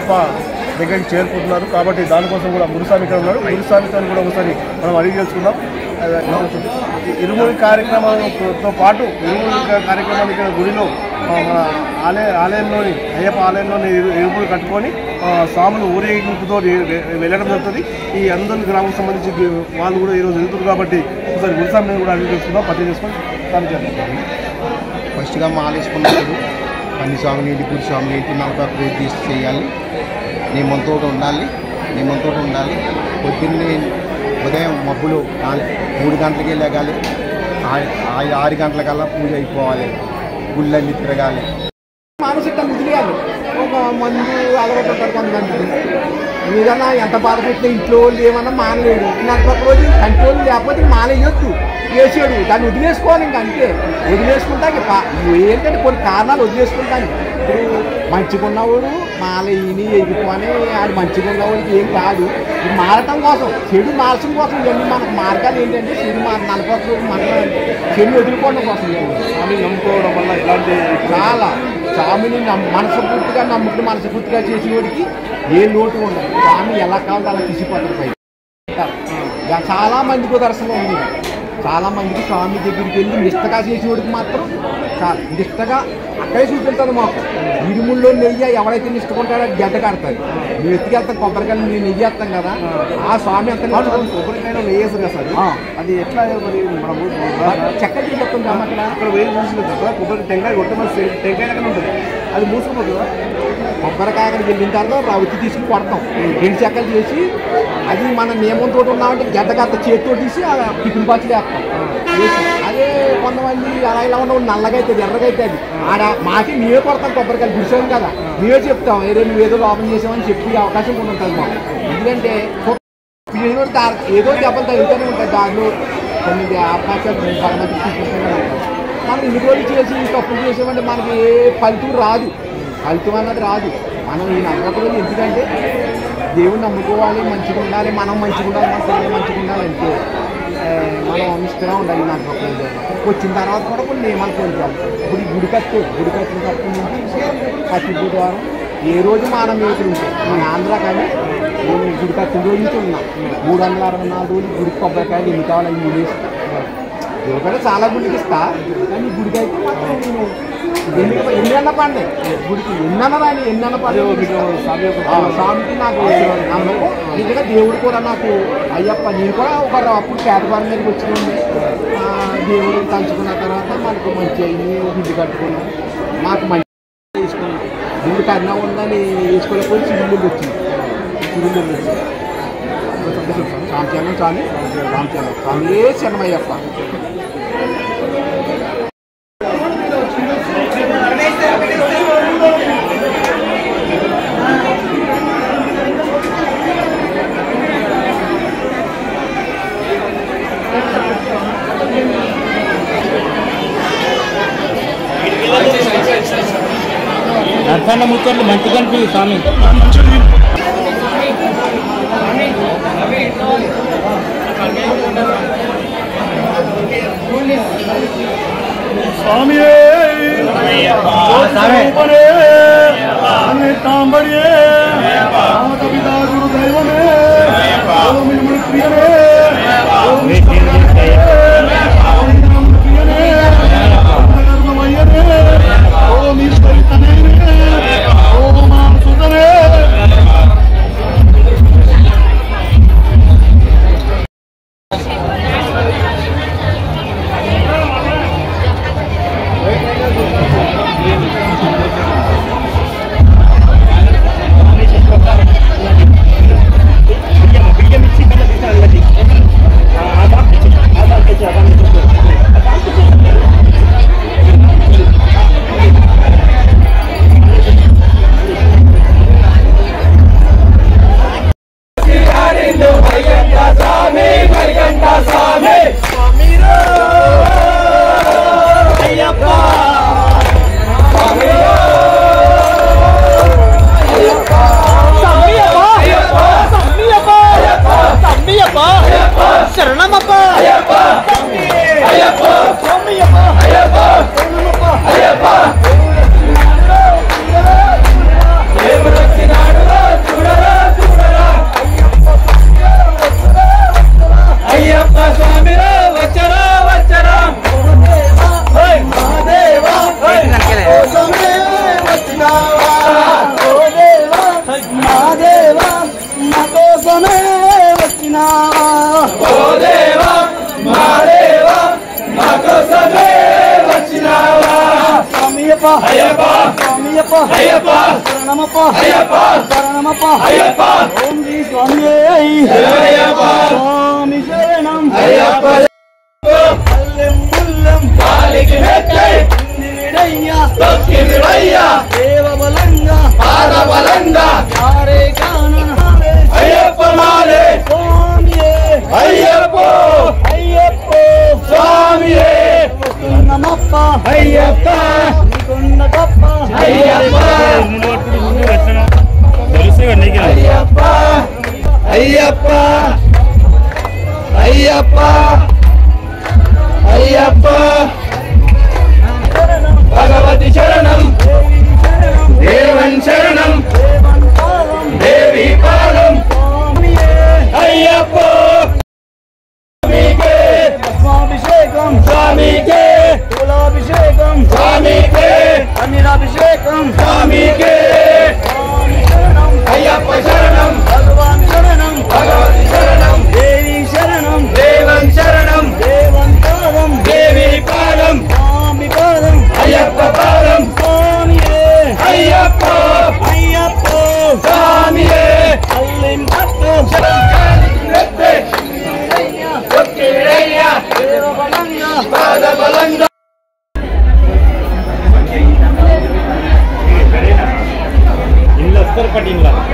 అయ్యప్ప దగ్గరికి చేరుకుంటున్నారు కాబట్టి దానికోసం కూడా మురుస్వామి ఇక్కడ ఉన్నారు మురుస్వామితో కూడా ఒకసారి మనం అడిగి తెలుసుకుందాం అదే, ఇరుముడి కార్యక్రమాలతో పాటు ఇరుముడి కా- కార్యక్రమాలు ఇక్కడ గుడిలో ఆ, మన ఆలయ ఆలయంలోని అయ్యప్ప ఆలయంలోని ఇరు- ఇరుముడు కట్టుకొని ఆ, స్వాములు ఊరేగింపుతో వె- వె- వెళ్ళడం జరుగుతుంది ఈ అందరి గ్రామం సంబంధించి గి- వాళ్ళు కూడా ఈరోజు వెళ్తున్నారు కాబట్టి ఒకసారి మురుస్వామిని కూడా అడిగి తెలుసుకుందాం పట్టి చేసుకొని స్వామి చేద్దాం ఫస్ట్గా మాల వేసుకున్నప్పుడు అన్ని స్వామి నీటి గుడి స్వామి నీటి నలభై పూజ తీసి చేయాలి నియమంతో ఉండాలి నియమంతో ఉండాలి పొద్దున్నే ఉదయం మబ్బులు నాలుగు మూడు గంటలకి లేగాలి ఆ- ఆ- ఆరు గంటలకల్లా పూజ అయిపోవాలి గుళ్ళన్నీ తిరగాలి మానసిక ముదిరియాలి ఒక మందు అలవాటు ఉంటారు కొంతమందికి ఏదన్నా ఎంత బాధ పెట్టినా ఇంట్లో వాళ్ళు ఏమన్నా మానలేడు నాకు ఒక రోజు కంట్రోల్ లేకపోతే మాల వేయొద్దు వేసాడు దాన్ని వదిలేసుకోవాలి ఇంక అంతే వదిలేసుకుంటా ఇంక పా- ఏంటంటే కొన్ని కారణాలు వదిలేసుకుంటాను ఇప్పుడు మంచిగా ఉన్నవాడు మాల ఈని ఎగిపోని ఆడు మంచిగా ఉన్నవాడికి ఏం కాదు ఇది మారటం కోసం చెడు మార్చడం కోసం ఇవన్నీ మనకు మార్గాలు ఏంటంటే చెడు మార నలభై ఒక్క రోజు మన చెడు వదులుకోవడం కోసం ఇవన్నీ. స్వామిని నమ్ముకోవడం వల్ల ఇలాంటి చాలా స్వామిని నమ్ము మనస్ఫూర్తిగా నమ్ముకుని మనస్ఫూర్తిగా చేసేవాడికి ఏ లోటు ఉండదు స్వామి ఎలా కావాలో అలా తీసిపోతారు పై చాలా మందికి దర్శనం ఉంది చాలా మందికి స్వామి దగ్గరికి వెళ్ళి నిష్టగా చేసేవాడికి మాత్రం చాలా నిష్టగా అక్కడే చూపిస్తుంది మాకు ఇరుముల్లో నెయ్యి ఎవరైతే నిష్టకుంటాడో అది గడ్డ కడతాడు మేము ఎత్తుకెళ్తాం కొబ్బరికాయలు మేము నెయ్యి వేస్తాం కదా ఆ స్వామి అంత కొబ్బరికాయలు వేయదు కదా సార్ ఆ. అది ఎట్లా మరి మనము చక్కగా చెప్తుంది అక్కడ అక్కడ వేలు మూసిన కదా కొబ్బరి టెంకాయ కొట్టమని టెంకాయ దగ్గర ఉంటుంది అది మూసుకుపోతుందా కొబ్బరికాయ అక్కడికి వెళ్ళిన తర్వాత రవ్వుతి తీసుకుని కొడతాం రెండు చెక్కలు చేసి అది మన నియమంతో ఉన్నామంటే గడ్డగత్త చేతితో తీసి ఆ టిఫిన్ బాక్స్లో వేస్తాం వేసి అదే కొంతమంది అలా ఇలా ఉండవు నల్లగా అవుతుంది ఎర్రగా అవుతుంది ఆడ మాకి మేమే కొడతాం కొబ్బరికాయలు గుడిసాం కదా మేమే చెప్తాం ఏదో నువ్వు ఏదో లోపం చేసామని చెప్పి అవకాశం కూడా ఉంటుంది మాకు ఎందుకంటే ఏదో దా- ఏదో దెబ్బలు తగ్గుతూనే ఉంటాయి దారిలో కొన్ని అవకాశాలు పది మంది తీసుకుంటూనే ఉంటాం మనం ఇన్ని రోజులు చేసి ఈ తప్పులు చేసామంటే మనకి ఏ ఫలితం రాదు ఫలితం అన్నది రాదు మనం ఈ నమ్మకం రోజు ఎందుకంటే దేవుని నమ్ముకోవాలి మంచిగా ఉండాలి మనం మంచిగా ఉండాలి మన పిల్లలు మంచిగా ఉండాలి అంతే ఆ, మనం నిష్ఠగా ఉండాలి ఈ నమ్మకం రోజు వచ్చిన తర్వాత కూడా కొన్ని నియమాలు కోరుకోవాలి ఇప్పుడు ఈ గుడి కట్టు గుడి కట్టినప్పటి నుంచి ప్రతి బుధవారం ఏ రోజు మానవ మేకులు ఉంటాయి మన ఆంధ్ర కానీ నేను గుడి కట్టిన రోజు నుంచి ఉన్నా మూడు వందల అరవై నాలుగు రోజులు గుడికి కొబ్బరికాయలు ఎన్ని కావాలి అన్ని తినేస్తా ఎవరికైనా చాలా గుడికి ఇస్తా కానీ ఈ గుడికి అయితే మాత్రం నేను ఎన్ని ఎన్ని అన్న పండి గుడికి ఎన్ని అన్న రాని ఎన్ని అన్న పండి స్వామి యొక్క స్వామికి నాకు నమ్మకం నిజంగా దేవుడు కూడా నాకు అయ్యప్ప నేను కూడా ఒక అప్పుడు పేదవారి మీదకి వచ్చినండి దేవుడు తలుచుకున్న తర్వాత మనకు మంచి అయింది ఇల్లు కట్టుకున్నాం మాకు మంచి వేసుకున్నాం ఇల్లు కన్నా ఉందని వేసుకోలేకపోతే సివిల్ వచ్చింది సివిల్ వచ్చింది రామచరణం స్వామి రామచరణం స్వామి శరణమయ్యప్ప నరసన్న ముచ్చట్లు మంచి కనిపి స్వామి స్వామియే స్వరూపనే అన్నితాంబడియే రామకవితా గురు దైవమే ఓం ఇనుముడి ప్రియనే ఓం ఇష్టప్రియనే ఓం ఇనుముడి ప్రియనే అంతకర్మమయ్యనే ఓం ఈశ్వరి తనయనే ఓం మాంసుతనే దేవుడు వచ్చినాడు స్వామియప్ప అయ్యప్ప స్వామియప్ప అయ్యప్ప శరణమప్ప అయ్యప్ప శరణమప్ప అయ్యప్ప ఓం శ్రీ స్వామి అయ్యప్ప స్వామి శరణం అయ్యప్ప అల్లెం ముల్లెం కాలికి మెట్టై నివిడయ్యా తొక్కి విడయ్యా దేవ బలంగా పాద బలంగా ఆరే కానన అయ్యప్ప మాలే స్వామియే అయ్యప్ప అయ్యప్ప స్వామియే వస్తున్నమప్ప అయ్యప్ప నీకున్న గొప్ప అయ్యప్ప తెలుసు నీకు అయ్యప్ప అయ్యప్ప అయ్యప్ప అయ్యప్ప భగవతి శరణం దేవన్ శరణం దేవి పాదం అయ్యప్ప స్వామికే స్వామికే కులాభిషేకం స్వామికే అనిరాభిషేకం స్వామికే అయ్యప్ప శరణం భగవాన్ శరణం భగవతి శరణం దేవి శరణం దేవన్ శరణం దేవన్ పాదం దేవి పాదం స్వామి పాదం అయ్యప్ప పాదం స్వామియే అయ్యప్ప అయ్యప్ప స్వామియే అల్లిం పట్టు పాద బలంగా ఇల్లు వస్తారు పట్టి ఇంట్లో